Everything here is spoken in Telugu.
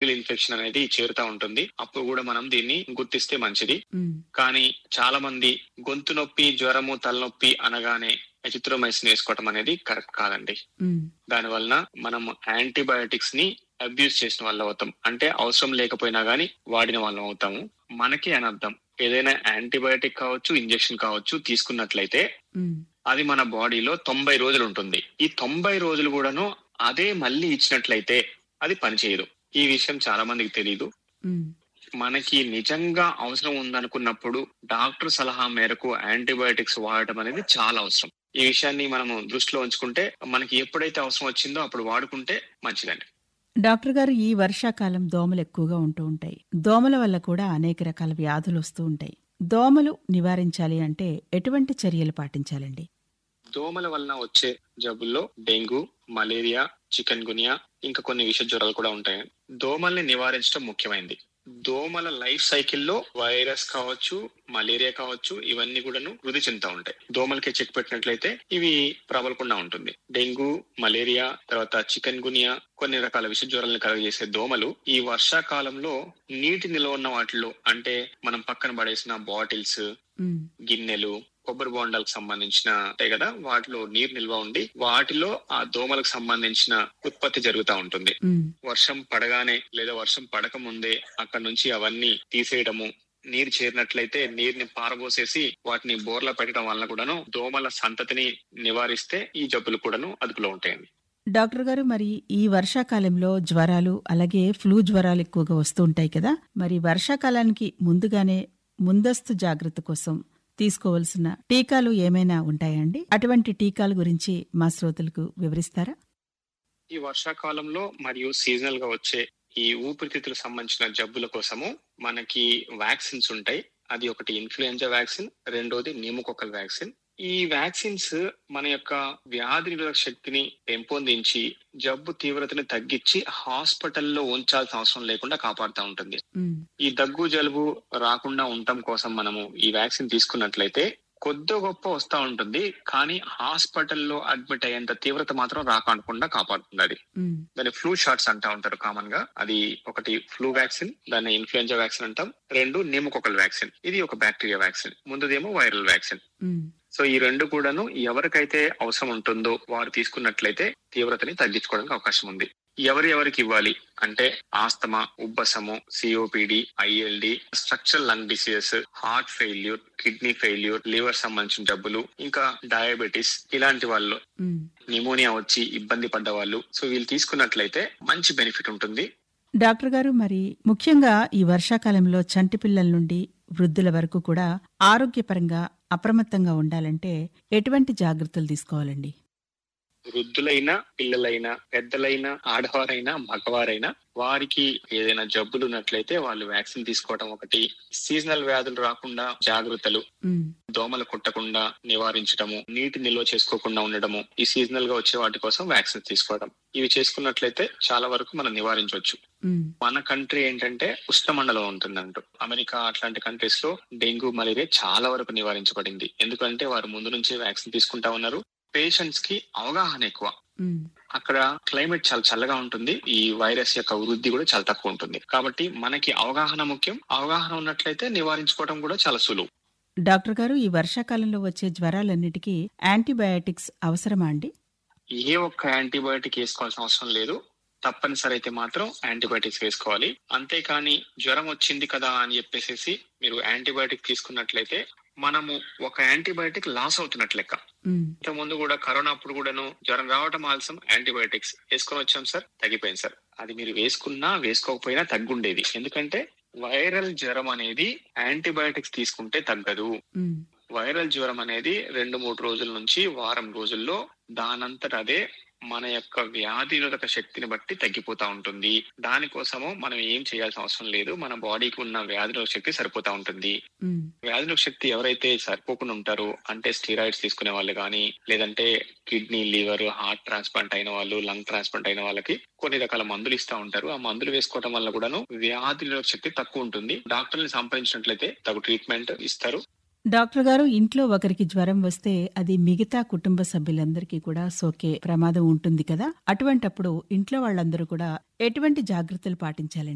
ఫంగిల్ ఇన్ఫెక్షన్ అనేది చేరుతా ఉంటుంది అప్పుడు కూడా మనం దీన్ని గుర్తిస్తే మంచిది ఉమ్, కానీ చాలా మంది గొంతు నొప్పి జ్వరము తలనొప్పి అనగానే ఎజిత్రోమైసిన్ వేసుకోవటం అనేది కరెక్ట్ కాదండి ఉమ్, దాని వలన మనం యాంటీబయాటిక్స్ ని అబ్యూస్ చేసిన వాళ్ళు అవుతాం అంటే అవసరం లేకపోయినా గానీ వాడిన వాళ్ళం అవుతాము మనకి అనర్థం ఏదైనా యాంటీబయాటిక్ కావచ్చు ఇంజెక్షన్ కావచ్చు తీసుకున్నట్లయితే ఉమ్, అది మన బాడీలో తొంభై రోజులు ఉంటుంది ఈ తొంభై రోజులు కూడాను అదే మళ్ళీ ఇచ్చినట్లయితే అది పనిచేయదు ఈ విషయం చాలా మందికి తెలియదు ఉమ్, మనకి నిజంగా అవసరం ఉందనుకున్నప్పుడు డాక్టర్ సలహా మేరకు యాంటీబయాటిక్స్ వాడటం అనేది చాలా అవసరం ఈ విషయాన్ని మనము దృష్టిలో ఉంచుకుంటే మనకి ఎప్పుడైతే అవసరం వచ్చిందో అప్పుడు వాడుకుంటే మంచిదండి డాక్టర్ గారు ఈ వర్షాకాలం దోమలు ఎక్కువగా ఉంటూ ఉంటాయి దోమల వల్ల కూడా అనేక రకాల వ్యాధులు వస్తూ ఉంటాయి దోమలు నివారించాలి అంటే ఎటువంటి చర్యలు పాటించాలండి దోమల వలన వచ్చే జబ్బుల్లో డెంగ్యూ మలేరియా చికెన్ గునియా ఇంకా కొన్ని విష జ్వరాలు కూడా ఉంటాయి దోమల్ని నివారించడం ముఖ్యమైనది దోమల లైఫ్ సైకిల్లో వైరస్ కావచ్చు మలేరియా కావచ్చు ఇవన్నీ కూడాను వృద్ధి చెందుతూ ఉంటాయి దోమలకి చెక్ పెట్టినట్లయితే ఇవి ప్రబలకుండా ఉంటుంది డెంగ్యూ మలేరియా తర్వాత చికెన్ గునియా కొన్ని రకాల విష జ్వరాలను కలుగజేసే దోమలు ఈ వర్షాకాలంలో నీటి నిల్వ ఉన్న వాటిలో అంటే మనం పక్కన పడేసిన బాటిల్స్ ఉమ్, గిన్నెలు కొబ్బరి బోండాలకు సంబంధించిన ఉంటాయి కదా వాటిలో నీరు నిల్వ ఉండి వాటిలో ఆ దోమలకు సంబంధించిన ఉత్పత్తి జరుగుతూ ఉంటుంది ఉమ్, వర్షం పడగానే లేదా వర్షం పడక ముందే అక్కడ నుంచి అవన్నీ తీసేయడము నీరు చేరినట్లయితే నీరుని పారబోసేసి వాటిని బోర్లా పెట్టడం వలన కూడాను దోమల సంతతిని నివారిస్తే ఈ జబ్బులు కూడాను అదుపులో ఉంటాయండి డాక్టర్ గారు మరి ఈ వర్షాకాలంలో జ్వరాలు అలాగే ఫ్లూ జ్వరాలు ఎక్కువగా వస్తూ ఉంటాయి కదా మరి వర్షాకాలానికి ముందుగానే ముందస్తు జాగ్రత్త కోసం తీసుకోవలసిన టీకాలు ఏమైనా ఉంటాయండి అటువంటి టీకాల గురించి మా శ్రోతలకు వివరిస్తారా ఈ వర్షాకాలంలో మరియు సీజనల్ గా వచ్చే ఈ ఊపిరితిత్తులకు సంబంధించిన జబ్బుల కోసము మనకి వ్యాక్సిన్స్ ఉంటాయి అది ఒకటి ఇన్ఫ్లుయెంజా వ్యాక్సిన్ రెండోది న్యూమోకోకల్ వ్యాక్సిన్ ఈ వ్యాక్సిన్స్ మన యొక్క వ్యాధి నిరోధక శక్తిని పెంపొందించి జబ్బు తీవ్రతని తగ్గించి హాస్పిటల్లో ఉంచాల్సిన అవసరం లేకుండా కాపాడుతూ ఉంటుంది ఉమ్, ఈ దగ్గు జలుబు రాకుండా ఉండటం కోసం మనము ఈ వ్యాక్సిన్ తీసుకున్నట్లయితే కొద్ది గొప్ప వస్తా ఉంటుంది కానీ హాస్పిటల్లో అడ్మిట్ అయ్యేంత తీవ్రత మాత్రం రాకుండా కాపాడుతుంది అది ఉమ్, దాన్ని ఫ్లూ షాట్స్ అంటా ఉంటారు కామన్ గా అది ఒకటి ఫ్లూ వ్యాక్సిన్ దాన్ని ఇన్ఫ్లుయెంజా వ్యాక్సిన్ అంటాం రెండు నిమోకోకల్ వ్యాక్సిన్ ఇది ఒక బ్యాక్టీరియా వ్యాక్సిన్ ముందుదేమో వైరల్ వ్యాక్సిన్ ఉమ్, సో ఈ రెండు కూడాను ఎవరికైతే అవసరం ఉంటుందో వారు తీసుకున్నట్లయితే తీవ్రతని తగ్గించుకోవడానికి అవకాశం ఉంది ఎవరు ఎవరికి ఇవ్వాలి అంటే ఆస్తమా ఉబ్బసము COPD ILD structural lung diseases heart failure kidney failure liver సంబంధించిన జబ్బులు ఇంకా డయాబెటీస్ ఇలాంటి వాళ్ళు ఉమ్. నిమోనియా వచ్చి ఇబ్బంది పడ్డ వాళ్ళు సో వీళ్ళు తీసుకున్నట్లయితే మంచి బెనిఫిట్ ఉంటుంది డాక్టర్ గారు మరి ముఖ్యంగా ఈ వర్షాకాలంలో చంటి పిల్లల నుండి వృద్ధుల వరకు కూడా ఆరోగ్యపరంగా అప్రమత్తంగా ఉండాలంటే ఎటువంటి జాగ్రత్తలు తీసుకోవాలండి వృద్ధులైనా పిల్లలైనా పెద్దలైనా ఆడవారైనా మగవారైనా వారికి ఏదైనా జబ్బులు ఉన్నట్లయితే వాళ్ళు వ్యాక్సిన్ తీసుకోవడం ఒకటి సీజనల్ వ్యాధులు రాకుండా జాగ్రత్తలు ఉమ్, దోమలు కుట్టకుండా నివారించడము నీటి నిల్వ చేసుకోకుండా ఉండడము ఈ సీజనల్ గా వచ్చే వాటి కోసం వ్యాక్సిన్ తీసుకోవడం ఇవి చేసుకున్నట్లయితే చాలా వరకు మనం నివారించవచ్చు ఉమ్, మన కంట్రీ ఏంటంటే ఉష్ణమండలం ఉంటుందంటూ అమెరికా అట్లాంటి కంట్రీస్ లో డెంగ్యూ మలేరియా చాలా వరకు నివారించబడింది ఎందుకంటే వారు ముందు నుంచే వ్యాక్సిన్ తీసుకుంటా ఉన్నారు పేషెంట్స్ కి అవగాహన ఎక్కువ ఉమ్, అక్కడ క్లైమేట్ చాలా చల్లగా ఉంటుంది ఈ వైరస్ యొక్క వృద్ధి కూడా చాలా తక్కువ ఉంటుంది కాబట్టి మనకి అవగాహన ముఖ్యం అవగాహన ఉన్నట్లయితే నివారించుకోవడం కూడా చాలా సులువు డాక్టర్ గారు ఈ వర్షాకాలంలో వచ్చే జ్వరాలన్నిటికీ యాంటీబయాటిక్స్ అవసరమా అండి ఏ ఒక్క యాంటీబయాటిక్ వేసుకోవాల్సిన అవసరం లేదు తప్పనిసరి అయితే మాత్రం యాంటీబయాటిక్స్ వేసుకోవాలి అంతేకాని జ్వరం వచ్చింది కదా అని చెప్పేసి మీరు యాంటీబయాటిక్ తీసుకున్నట్లయితే మనము ఒక యాంటీబయాటిక్ లాస్ అవుతున్నట్లు లెక్క ఉమ్, ఇంత ముందు కూడా కరోనా అప్పుడు కూడాను జ్వరం రావటం ఆలస్యం యాంటీబయాటిక్స్ వేసుకొని వచ్చాం సార్ తగ్గిపోయింది సార్ అది మీరు వేసుకున్నా వేసుకోకపోయినా తగ్గుండేది ఎందుకంటే వైరల్ జ్వరం అనేది యాంటీబయాటిక్స్ తీసుకుంటే తగ్గదు ఉమ్, వైరల్ జ్వరం అనేది రెండు మూడు రోజుల నుంచి వారం రోజుల్లో దానంతట అదే మన యొక్క వ్యాధి నిరోధక శక్తిని బట్టి తగ్గిపోతా ఉంటుంది దానికోసము మనం ఏం చేయాల్సిన అవసరం లేదు మన బాడీకి ఉన్న వ్యాధి నిరోధక శక్తి సరిపోతా ఉంటుంది ఉమ్, వ్యాధి నిరోధక శక్తి ఎవరైతే సరిపోకుండా ఉంటారో అంటే స్టీరాయిడ్స్ తీసుకునే వాళ్ళు కానీ లేదంటే కిడ్నీ లివర్ హార్ట్ ట్రాన్స్ప్లాంట్ అయిన వాళ్ళు లంగ్ ట్రాన్స్ప్లాంట్ అయిన వాళ్ళకి కొన్ని రకాల మందులు ఇస్తా ఉంటారు ఆ మందులు వేసుకోవడం వల్ల కూడాను వ్యాధి నిరోధక శక్తి తక్కువ ఉంటుంది డాక్టర్ని సంప్రదించినట్లయితే తగు ట్రీట్మెంట్ ఇస్తారు డాక్టర్ గారు ఇంట్లో ఒకరికి జ్వరం వస్తే అది మిగతా కుటుంబ సభ్యులందరికీ కూడా సోకే ప్రమాదం ఉంటుంది కదా అటువంటప్పుడు ఇంట్లో వాళ్ళందరూ కూడా ఎటువంటి జాగ్రత్తలు పాటించాలండి